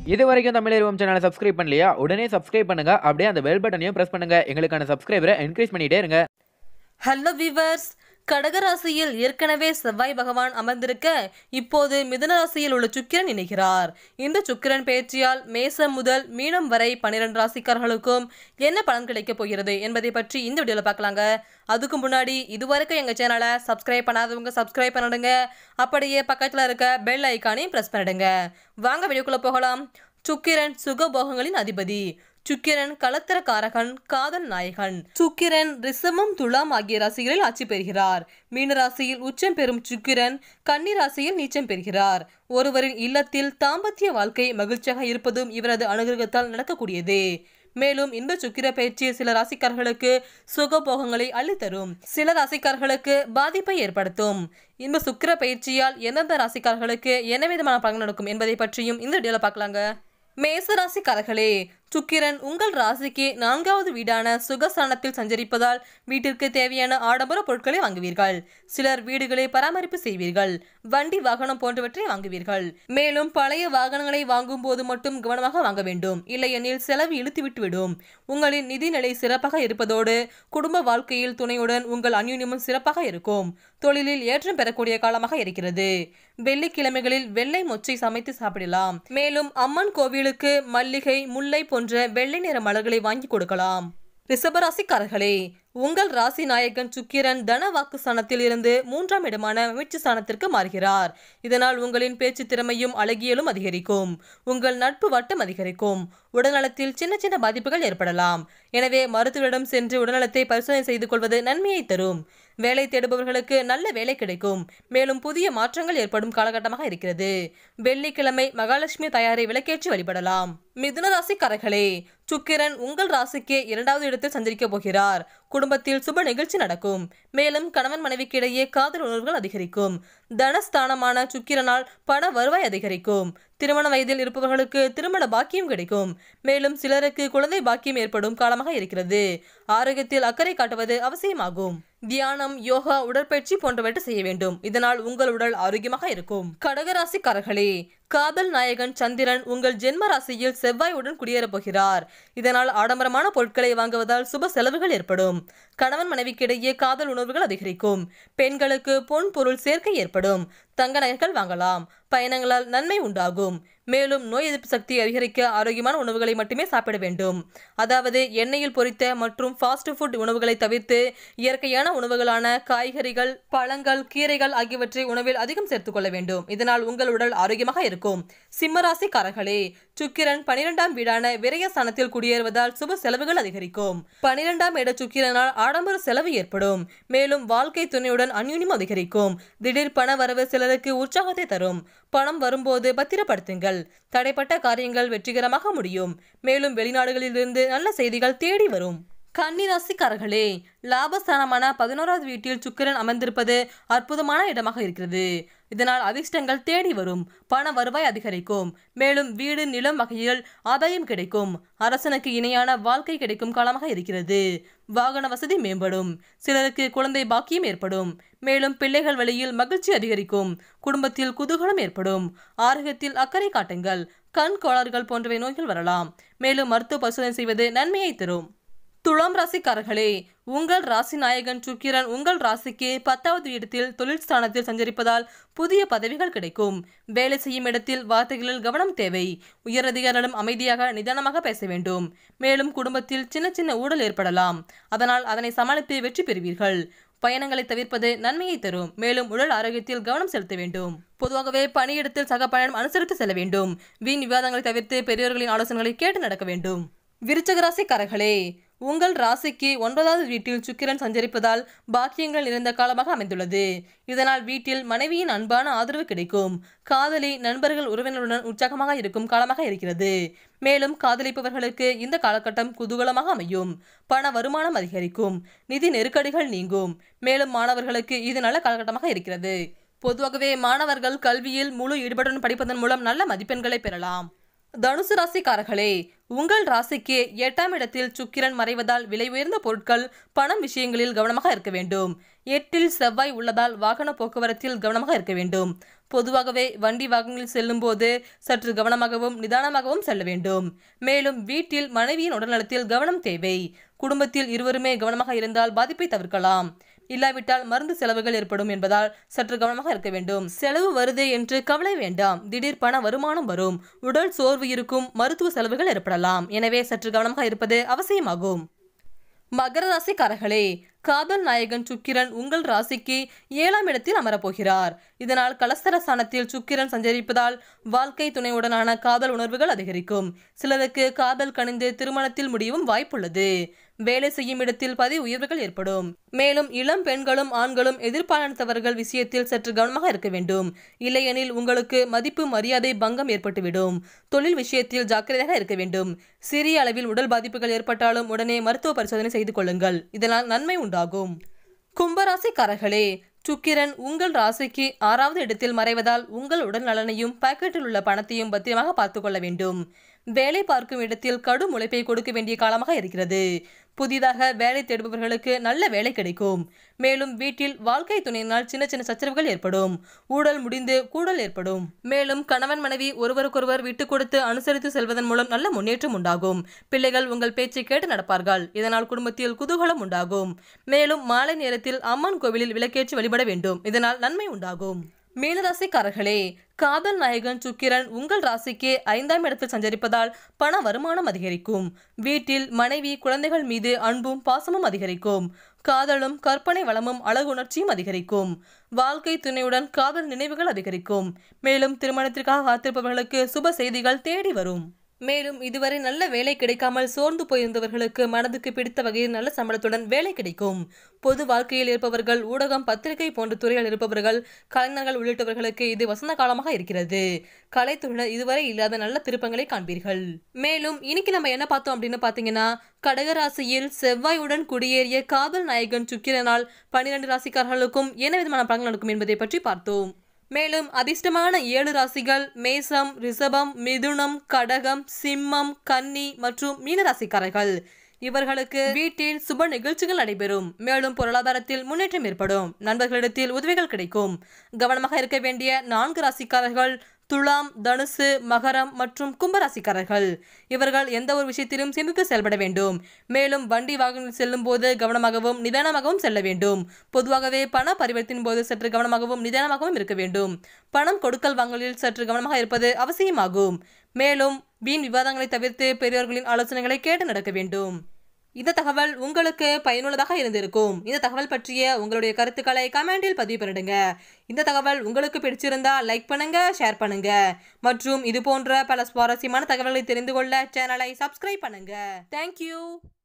இது வரைக்கும் தமிழ் சேனலை சப்ஸ்கிரைப் பண்ணலையா உடனே சப்ஸ்கிரைப் பண்ணுங்க அப்படியே அந்த பெல் பட்டனையும் பிரஸ் பண்ணுங்க எங்களுக்கான சப்ஸ்கிரைபரை என்கரேஜ் பண்ணிட்டே இருங்க ஹலோ விவர்ஸ் கடகராசியில் ஏற்கனவே செவ்வாய் பகவான் அமர்ந்திருக்க இப்போது மிதுன ராசியில் உள்ள சுக்கிரன் இணைகிறார் இந்த சுக்கிரன் பயிற்சியால் மேசம் முதல் மீனம் வரை பன்னிரண்டு ராசிக்காரர்களுக்கும் என்ன பலன் கிடைக்கப் போகிறது என்பதை பற்றி இந்த வீடியோவில் பார்க்கலாங்க அதுக்கு முன்னாடி இதுவரைக்கும் எங்கள் சேனலை சப்ஸ்கிரைப் பண்ணாதவங்க சப்ஸ்கிரைப் பண்ணிடுங்க அப்படியே பக்கத்தில் இருக்க பெல் ஐக்கானையும் ப்ரெஸ் பண்ணிடுங்க வாங்க வீடியோக்குள்ளே போகலாம் சுக்கிரன் சுகபோகங்களின் அதிபதி சுக்கிரன் கலத்திரக்காரகன் காதல் நாயகன் சுக்கிரன் ரிஷமம் துலாம் ஆகிய ராசிகளில் ஆட்சி பெறுகிறார் மீன ராசியில் உச்சம் பெறும் சுக்கிரன் கன்னி ராசியில் நீச்சம் பெறுகிறார் ஒருவரின் இல்லத்தில் தாம்பத்திய வாழ்க்கை மகிழ்ச்சியாக இருப்பதும் இவரது அனுகிரகத்தால் நடக்கக்கூடியது மேலும் இந்த சுக்கிர பயிற்சி சில ராசிக்காரர்களுக்கு சுகபோகங்களை அள்ளித்தரும் சில ராசிக்காரர்களுக்கு பாதிப்பை ஏற்படுத்தும் இந்த சுக்கிர பயிற்சியால் எந்தெந்த ராசிக்காரர்களுக்கு என்ன விதமான பலன் நடக்கும் என்பதை பற்றியும் இந்த வீடியோல பார்க்கலாங்க மேச ராசிக்காரர்களே சுக்கிரன் உங்கள் ராசிக்கு நான்காவது வீடான சுகஸ்தானத்தில் சஞ்சரிப்பதால் வீட்டிற்கு தேவையான ஆடம்பர பொருட்களை வாங்குவீர்கள் சிலர் வீடுகளை பராமரிப்பு செய்வீர்கள் வண்டி வாகனம் போன்றவற்றை வாங்குவீர்கள் மேலும் பழைய வாகனங்களை வாங்கும் போது மட்டும் கவனமாக வாங்க வேண்டும் இல்லையெனில் செலவு இழுத்துவிட்டு விடும் உங்களின் நிதிநிலை சிறப்பாக இருப்பதோடு குடும்ப வாழ்க்கையில் துணையுடன் உங்கள் அந்யுன்யமும் சிறப்பாக இருக்கும் தொழிலில் ஏற்றம் பெறக்கூடிய காலமாக இருக்கிறது வெள்ளிக்கிழமைகளில் வெள்ளை மொச்சை சமைத்து சாப்பிடலாம் மேலும் அம்மன் கோவிலுக்கு மல்லிகை முல்லை போன்ற வெள்ளை நிற மலர்களை வாங்கி கொடுக்கலாம் ரிஷபராசிக்காரர்களே உங்கள் ராசி நாயகன் சுக்கிரன் தன வாக்கு ஸ்தானத்தில் இருந்து மூன்றாம் இடமான அமைச்சு ஸ்தானத்திற்கு மாறுகிறார் இதனால் உங்களின் பேச்சு திறமையும் அழகியலும் அதிகரிக்கும் உங்கள் நட்பு வட்டம் அதிகரிக்கும் உடல்நலத்தில் சின்ன சின்ன பாதிப்புகள் ஏற்படலாம் எனவே மருத்துவரிடம் சென்று உடல்நலத்தை பரிசோதனை செய்து கொள்வது நன்மையை தரும் வேலை தேடுபவர்களுக்கு நல்ல வேலை கிடைக்கும் மேலும் புதிய மாற்றங்கள் ஏற்படும் காலகட்டமாக இருக்கிறது வெள்ளிக்கிழமை மகாலட்சுமி தயாரை விளக்கேற்றி வழிபடலாம் மிதுன ராசிக்காரர்களே சுக்கிரன் உங்கள் ராசிக்கு இரண்டாவது இடத்தில் சஞ்சரிக்க போகிறார் குடும்பத்தில் சுப நிகழ்ச்சி நடக்கும் மேலும் கணவன் மனைவிக்கு இடையே காதல் உணர்வுகள் அதிகரிக்கும் தனஸ்தானமான சுக்கிரனால் பண வருவாய் அதிகரிக்கும் திருமண வயதில் இருப்பவர்களுக்கு திருமண பாக்கியம் கிடைக்கும் மேலும் சிலருக்கு குழந்தை பாக்கியம் ஏற்படும் காலமாக இருக்கிறது ஆரோக்கியத்தில் அக்கறை காட்டுவது அவசியமாகும் தியானம் யோகா உடற்பயிற்சி போன்றவற்றை செய்ய வேண்டும் இதனால் உங்கள் உடல் ஆரோக்கியமாக இருக்கும் கடகராசிக்காரர்களே காதல் நாயகன் சந்திரன் உங்கள் ஜென்ம ராசியில் செவ்வாயுடன் குடியேறப் போகிறார் இதனால் ஆடம்பரமான பொருட்களை வாங்குவதால் சுப செலவுகள் ஏற்படும் கணவன் மனைவிக்கிடையே காதல் உணர்வுகள் அதிகரிக்கும் பெண்களுக்கு பொன் பொருள் சேர்க்கை ஏற்படும் தங்க நகைகள் வாங்கலாம் பயணங்களால் நன்மை உண்டாகும் மேலும் நோய் எதிர்ப்பு சக்தி அதிகரிக்க ஆரோக்கியமான உணவுகளை மட்டுமே சாப்பிட வேண்டும் அதாவது எண்ணெயில் பொரித்த மற்றும் ஃபாஸ்ட் ஃபுட் உணவுகளை தவிர்த்து இயற்கையான உணவுகளான காய்கறிகள் பழங்கள் கீரைகள் ஆகியவற்றை உணவில் அதிகம் சேர்த்துக் கொள்ள வேண்டும் இதனால் உங்கள் உடல் ஆரோக்கியமாக இருக்கும் சிம்மராசிக்காரர்களே சுக்கிரன் பனிரெண்டாம் வீடான விரயஸ்தானத்தில் குடியேறுவதால் சுப செலவுகள் அதிகரிக்கும் பனிரெண்டாம் இட சுக்கிரனால் ஆடம்பர செலவு ஏற்படும் மேலும் வாழ்க்கை துணையுடன் அந்யுன்யம் அதிகரிக்கும் திடீர் பண வரவு சிலருக்கு உற்சாகத்தை தரும் பணம் வரும்போது பத்திரப்படுத்துங்கள் தடைப்பட்ட காரியங்கள் வெற்றிகரமாக முடியும் மேலும் வெளிநாடுகளிலிருந்து நல்ல செய்திகள் தேடி வரும் கன்னிராசிக்காரர்களே லாபஸ்தானமான பதினோராவது வீட்டில் சுக்கிரன் அமர்ந்திருப்பது அற்புதமான இடமாக இருக்கிறது இதனால் அதிர்ஷ்டங்கள் தேடி வரும் பண வருவாய் அதிகரிக்கும் மேலும் வீடு நிலம் வகையில் ஆதாயம் கிடைக்கும் அரசனுக்கு இணையான வாழ்க்கை கிடைக்கும் காலமாக இருக்கிறது வாகன வசதி மேம்படும் சிலருக்கு குழந்தை பாக்கியம் ஏற்படும் மேலும் பிள்ளைகள் வழியில் மகிழ்ச்சி அதிகரிக்கும் குடும்பத்தில் குதூகலம் ஏற்படும் ஆரோக்கியத்தில் அக்கறை காட்டுங்கள் கண் கோளாறுகள் போன்றவை நோய்கள் வரலாம் மேலும் மருத்துவ பரிசோதனை செய்வது நன்மையை தரும் துலாம் ராசிக்காரர்களே உங்கள் ராசி நாயகன் சுக்கிரன் உங்கள் ராசிக்கு பத்தாவது இடத்தில் தொழில் ஸ்தானத்தில் சஞ்சரிப்பதால் புதிய பதவிகள் கிடைக்கும் வேலை செய்யும் இடத்தில் வார்த்தைகளில் கவனம் தேவை உயரதிகாரிடம் அமைதியாக நிதானமாக பேச வேண்டும் மேலும் குடும்பத்தில் சின்ன சின்ன ஊழல் ஏற்படலாம் அதனால் அதனை சமாளித்து வெற்றி பெறுவீர்கள் பயணங்களை தவிர்ப்பது நன்மையை தரும் மேலும் உடல் ஆரோக்கியத்தில் கவனம் செலுத்த வேண்டும் பொதுவாகவே பணியிடத்தில் சக பயணம் அனுசரித்து செல்ல வேண்டும் வீண் விவாதங்களை தவிர்த்து பெரியவர்களின் ஆலோசனைகளை கேட்டு நடக்க வேண்டும் விருச்சக ராசிக்காரர்களே உங்கள் ராசிக்கு ஒன்பதாவது வீட்டில் சுக்கிரன் சஞ்சரிப்பதால் பாக்கியங்கள் நிறைந்த காலமாக அமைந்துள்ளது இதனால் வீட்டில் மனைவியின் அன்பான ஆதரவு கிடைக்கும் காதலி நண்பர்கள் உறவினருடன் உற்சாகமாக இருக்கும் காலமாக இருக்கிறது மேலும் காதலிப்பவர்களுக்கு இந்த காலகட்டம் குதூகலமாக அமையும் பண வருமானம் அதிகரிக்கும் நிதி நெருக்கடிகள் நீங்கும் மேலும் மாணவர்களுக்கு இது நல்ல காலகட்டமாக இருக்கிறது பொதுவாகவே மாணவர்கள் கல்வியில் முழு ஈடுபாட்டுடன் படிப்பதன் மூலம் நல்ல மதிப்பெண்களை பெறலாம் தனுசு ராசிக்காரர்களே உங்கள் ராசிக்கு எட்டாம் இடத்தில் சுக்கிரன் மறைவதால் விலை உயர்ந்த பொருட்கள் பணம் விஷயங்களில் கவனமாக இருக்க வேண்டும் எட்டில் செவ்வாய் உள்ளதால் வாகன போக்குவரத்தில் கவனமாக இருக்க வேண்டும் பொதுவாகவே வண்டி வாகனங்களில் செல்லும் போது சற்று கவனமாகவும் நிதானமாகவும் செல்ல வேண்டும் மேலும் வீட்டில் மனைவியின் உடல்நலத்தில் கவனம் தேவை குடும்பத்தில் இருவருமே கவனமாக இருந்தால் பாதிப்பை தவிர்க்கலாம் இல்லாவிட்டால் மருந்து செலவுகள் ஏற்படும் என்பதால் சற்று கவனமாக இருக்க வேண்டும் செலவு வருதே என்று கவலை வேண்டாம் திடீர் பண வருமானம் வரும் உடல் சோர்வு இருக்கும் மருத்துவ செலவுகள் ஏற்படலாம் எனவே சற்று கவனமாக இருப்பது அவசியமாகும் மகர ராசிக்காரர்களே காதல் நாயகன் சுக்கிரன் உங்கள் ராசிக்கு ஏழாம் இடத்தில் அமரப்போகிறார் இதனால் கலஸ்தர ஸ்தானத்தில் சுக்கிரன் சஞ்சரிப்பதால் வாழ்க்கை துணையுடனான காதல் உணர்வுகள் அதிகரிக்கும் சிலருக்கு காதல் கணிந்து திருமணத்தில் முடியவும் வாய்ப்புள்ளது வேலை செய்யும் இடத்தில் பதவி உயர்வுகள் ஏற்படும் மேலும் இளம் பெண்களும் ஆண்களும் எதிர்பார்த்தவர்கள் விஷயத்தில் சற்று கவனமாக இருக்க வேண்டும் இல்லையெனில் உங்களுக்கு மதிப்பு மரியாதை பங்கம் ஏற்பட்டுவிடும் தொழில் விஷயத்தில் ஜாக்கிரதையாக இருக்க வேண்டும் சிறிய அளவில் உடல் பாதிப்புகள் ஏற்பட்டாலும் உடனே மருத்துவ பரிசோதனை செய்து கொள்ளுங்கள் இதனால் நன்மை உண்டாகும் கும்பராசிக்காரர்களே சுக்கிரன் உங்கள் ராசிக்கு ஆறாவது இடத்தில் மறைவதால் உங்கள் உடல் நலனையும் பாக்கெட்டில் உள்ள பணத்தையும் பத்திரமாக பார்த்துக் கொள்ள வேண்டும் வேலை பார்க்கும் இடத்தில் கடும் உழைப்பை கொடுக்க வேண்டிய காலமாக இருக்கிறது புதிதாக வேலை தேடுபவர்களுக்கு நல்ல வேலை கிடைக்கும் மேலும் வீட்டில் வாழ்க்கை துணையினால் சின்ன சின்ன சச்சரவுகள் ஏற்படும் ஊழல் முடிந்து கூடல் ஏற்படும் மேலும் கணவன் மனைவி ஒருவருக்கொருவர் விட்டு கொடுத்து அனுசரித்து செல்வதன் மூலம் நல்ல முன்னேற்றம் உண்டாகும் பிள்ளைகள் உங்கள் பேச்சை கேட்டு நடப்பார்கள் இதனால் குடும்பத்தில் குதூகலம் உண்டாகும் மேலும் மாலை நேரத்தில் அம்மன் கோவிலில் விளக்கேற்றி வழிபட வேண்டும் இதனால் நன்மை உண்டாகும் மீனராசிக்காரர்களே காதல் நாயகன் சுக்கிரன் உங்கள் ராசிக்கு ஐந்தாம் இடத்தில் சஞ்சரிப்பதால் பண வருமானம் அதிகரிக்கும் வீட்டில் மனைவி குழந்தைகள் மீது அன்பும் பாசமும் அதிகரிக்கும் காதலும் கற்பனை வளமும் அழகுணர்ச்சியும் அதிகரிக்கும் வாழ்க்கை துணையுடன் காதல் நினைவுகள் அதிகரிக்கும் மேலும் திருமணத்திற்காக காத்திருப்பவர்களுக்கு சுப செய்திகள் தேடி வரும் மேலும் இதுவரை நல்ல வேலை கிடைக்காமல் சோர்ந்து போயிருந்தவர்களுக்கு மனதுக்கு பிடித்த வகையில் நல்ல சம்பளத்துடன் வேலை கிடைக்கும் பொது வாழ்க்கையில் இருப்பவர்கள் ஊடகம் பத்திரிகை போன்ற துறையில் இருப்பவர்கள் கலைஞர்கள் உள்ளிட்டவர்களுக்கு இது வசந்த காலமாக இருக்கிறது கலைத்துறையினர் இதுவரை இல்லாத நல்ல திருப்பங்களை காண்பீர்கள் மேலும் இன்னைக்கு நம்ம என்ன பார்த்தோம் அப்படின்னு பார்த்தீங்கன்னா கடகராசியில் செவ்வாயுடன் குடியேறிய காதல் நாயகன் சுக்கிரனால் பன்னிரண்டு ராசிக்காரர்களுக்கும் என்ன விதமான பலன்கள் நடக்கும் என்பதை பற்றி பார்த்தோம் மேலும் அதிர்ஷ்டமான ஏழு ராசிகள் மேசம் ரிஷபம் மிதுனம் கடகம் சிம்மம் கன்னி மற்றும் மீனராசிக்காரர்கள் இவர்களுக்கு வீட்டில் சுப நிகழ்ச்சிகள் நடைபெறும் மேலும் பொருளாதாரத்தில் முன்னேற்றம் ஏற்படும் நண்பர்களிடத்தில் உதவிகள் கிடைக்கும் கவனமாக இருக்க வேண்டிய நான்கு ராசிக்காரர்கள் துலாம் தனுசு மகரம் மற்றும் கும்பராசிக்காரர்கள் இவர்கள் எந்த ஒரு விஷயத்திலும் சிந்தித்து செயல்பட வேண்டும் மேலும் வண்டி வாகனத்தில் செல்லும் போது கவனமாகவும் நிதானமாகவும் செல்ல வேண்டும் பொதுவாகவே பண பரிவர்த்தின் போது சற்று கவனமாகவும் நிதானமாகவும் இருக்க வேண்டும் பணம் கொடுக்கல் வாங்கலில் சற்று கவனமாக இருப்பது அவசியமாகும் மேலும் வீண் விவாதங்களை தவிர்த்து பெரியோர்களின் ஆலோசனைகளை கேட்டு நடக்க வேண்டும் இந்த தகவல் உங்களுக்கு பயனுள்ளதாக இருந்திருக்கும் இந்த தகவல் பற்றிய உங்களுடைய கருத்துக்களை கமெண்டில் பதிவு பண்ணிடுங்க இந்த தகவல் உங்களுக்கு பிடிச்சிருந்தா லைக் பண்ணுங்க ஷேர் பண்ணுங்க மற்றும் இது போன்ற பல சுவாரஸ்யமான தகவல்களை தெரிந்து கொள்ள சேனலை சப்ஸ்கிரைப் பண்ணுங்க தேங்க்யூ